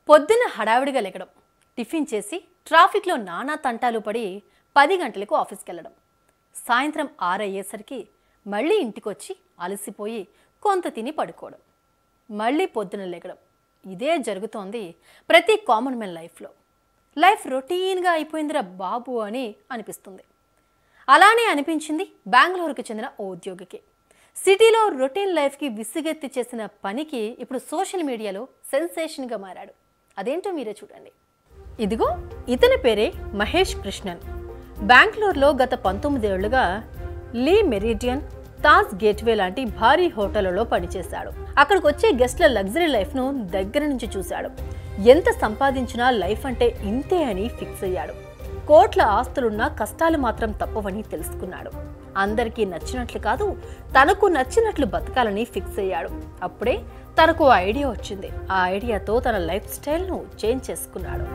పొద్దున హడావిడిగా లెగడం టిఫిన్ చేసి ట్రాఫిక్లో నానా తంటాలు పడి పది గంటలకు ఆఫీస్కి వెళ్ళడం సాయంత్రం ఆరయ్యేసరికి మళ్ళీ ఇంటికొచ్చి అలసిపోయి కొంత తిని పడుకోవడం మళ్ళీ పొద్దున లెగడం ఇదే జరుగుతోంది ప్రతి కామన్ మ్యాన్ లైఫ్లో లైఫ్ రొటీన్గా అయిపోయిందిరా బాబు అని అనిపిస్తుంది అలానే అనిపించింది బెంగళూరుకు చెందిన ఓ ఉద్యోగికి సిటీలో రొటీన్ లైఫ్కి విసుగెత్తి చేసిన పనికి ఇప్పుడు సోషల్ మీడియాలో సెన్సేషన్గా మారాడు అదేంటో మీరే చూడండి ఇదిగో ఇతని పేరే మహేష్ కృష్ణన్ బెంగళూరులో గత పంతొమ్మిదేళ్లుగా లీ మెరిడియన్ తాజ్ గేట్వే లాంటి భారీ హోటళ్లలో పనిచేశాడు అక్కడికి వచ్చే గెస్ట్ల లగ్జరీ లైఫ్ను దగ్గర నుంచి చూశాడు ఎంత సంపాదించినా లైఫ్ అంటే ఇంతే అని ఫిక్స్ అయ్యాడు కోట్ల ఆస్తులున్నా కష్టాలు మాత్రం తప్పవని తెలుసుకున్నాడు అందరికీ నచ్చినట్లు కాదు తనకు నచ్చినట్లు బతకాలని ఫిక్స్ అయ్యాడు అప్పుడే తనకు ఓ ఐడియా వచ్చింది ఆ ఐడియాతో తన లైఫ్ స్టైల్ను చేంజ్ చేసుకున్నాడు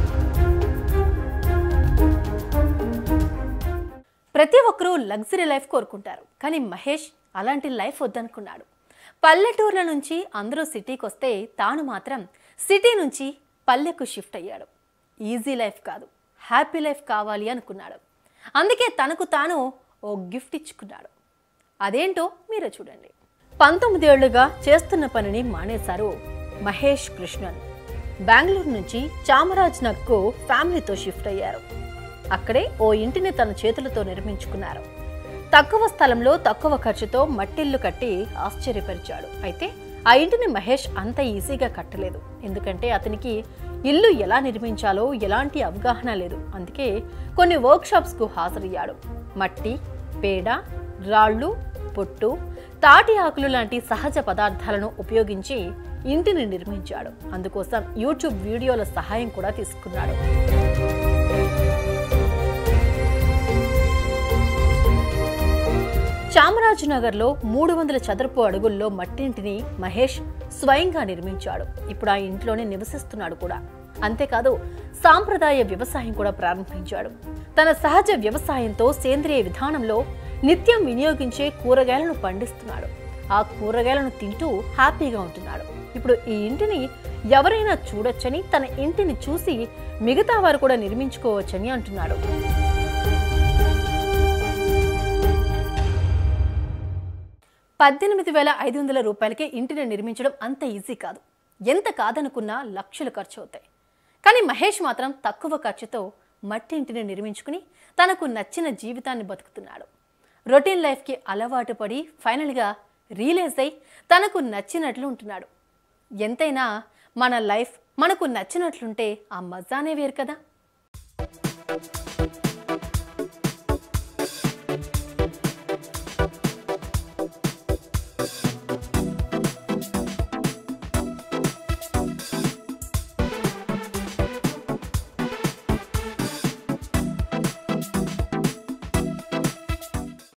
ప్రతి ఒక్కరూ లగ్జరీ లైఫ్ కోరుకుంటారు కానీ మహేష్ అలాంటి లైఫ్ వద్దనుకున్నాడు పల్లెటూర్ల నుంచి అందరూ సిటీకి వస్తే తాను మాత్రం సిటీ నుంచి పల్లెకు షిఫ్ట్ అయ్యాడు ఈజీ లైఫ్ కాదు హ్యాపీ లైఫ్ కావాలి అనుకున్నాడు అందుకే తనకు తాను ఓ గిఫ్ట్ ఇచ్చుకున్నాడు అదేంటో మీరే చూడండి పంతొమ్మిదేళ్లుగా చేస్తున్న పనిని మానేశారు మహేష్ కృష్ణన్ బెంగళూరు నుంచి చామరాజ్నగర్కు ఫ్యామిలీతో షిఫ్ట్ అయ్యారు అక్కడే ఓ ఇంటిని తన చేతులతో నిర్మించుకున్నారు తక్కువ స్థలంలో తక్కువ ఖర్చుతో మట్టిల్లు కట్టి ఆశ్చర్యపరిచాడు అయితే ఆ ఇంటిని మహేష్ అంత ఈజీగా కట్టలేదు ఎందుకంటే అతనికి ఇల్లు ఎలా నిర్మించాలో ఎలాంటి అవగాహన లేదు అందుకే కొన్ని వర్క్షాప్స్కు హాజరయ్యాడు మట్టి పేడ రాళ్ళు పొట్టు తాటి ఆకులు లాంటి సహజ పదార్థాలను ఉపయోగించి ఇంటిని నిర్మించాడు అందుకోసం యూట్యూబ్ వీడియోల సహాయం కూడా తీసుకున్నాడు చామరాజనగర్లో మూడు వందల చదరపు అడుగుల్లో మట్టింటిని మహేష్ స్వయంగా నిర్మించాడు ఇప్పుడు ఆ ఇంట్లోనే నివసిస్తున్నాడు కూడా అంతేకాదు సాంప్రదాయ వ్యవసాయం కూడా ప్రారంభించాడు తన సహజ వ్యవసాయంతో సేంద్రియ విధానంలో నిత్యం వినియోగించే కూరగాయలను పండిస్తున్నాడు ఆ కూరగాయలను తింటూ హ్యాపీగా ఉంటున్నాడు ఇప్పుడు ఈ ఇంటిని ఎవరైనా చూడొచ్చని తన ఇంటిని చూసి మిగతా వారు కూడా నిర్మించుకోవచ్చని అంటున్నాడు పద్దెనిమిది వేల ఐదు వందల రూపాయలకి ఇంటిని నిర్మించడం అంత ఈజీ కాదు ఎంత కాదనుకున్నా లక్షలు ఖర్చు అవుతాయి కానీ మహేష్ మాత్రం తక్కువ ఖర్చుతో మట్టి ఇంటిని నిర్మించుకుని తనకు నచ్చిన జీవితాన్ని బతుకుతున్నాడు రొటీన్ లైఫ్కి అలవాటు పడి ఫైనల్గా రియలైజ్ అయి తనకు నచ్చినట్లు ఉంటున్నాడు ఎంతైనా మన లైఫ్ మనకు నచ్చినట్లుంటే ఆ మజానే వేరు కదా